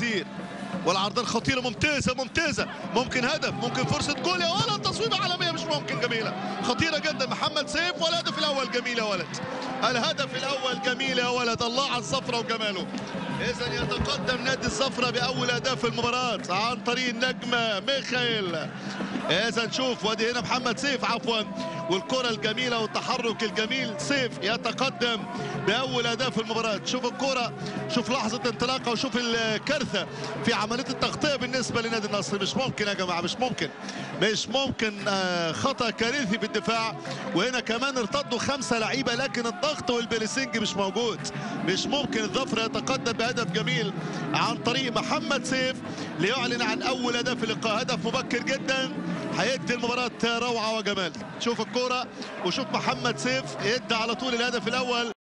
الوزير والعرضة الخطيرة ممتازة ممتازة ممكن هدف ممكن فرصة جول يا ولد تصويبة عالمية مش ممكن جميلة خطيرة جدا محمد سيف والهدف الأول جميل يا ولد الهدف الأول جميل يا ولد الله على الصفرة وجماله إذا يتقدم نادي الصفرة بأول أهداف المباراة عن طريق النجم ميخائيل إذا نشوف وادي هنا محمد سيف عفوا والكرة الجميلة والتحرك الجميل سيف يتقدم بأول أهداف المباراة شوف الكرة شوف لحظة انطلاقه وشوف الكارثة في عملية التغطية بالنسبة لنادي النصر مش ممكن يا جماعة مش ممكن مش ممكن آه، خطأ كارثي في الدفاع وهنا كمان ارتدوا خمسة لعيبة لكن الضغط والبليسنج مش موجود مش ممكن الظفر يتقدم بهدف جميل عن طريق محمد سيف ليعلن عن أول هدف اللقاء هدف مبكر جدا هيدي المباراة روعة وجمال شوف الكرة وشوف محمد سيف يدي على طول الهدف الأول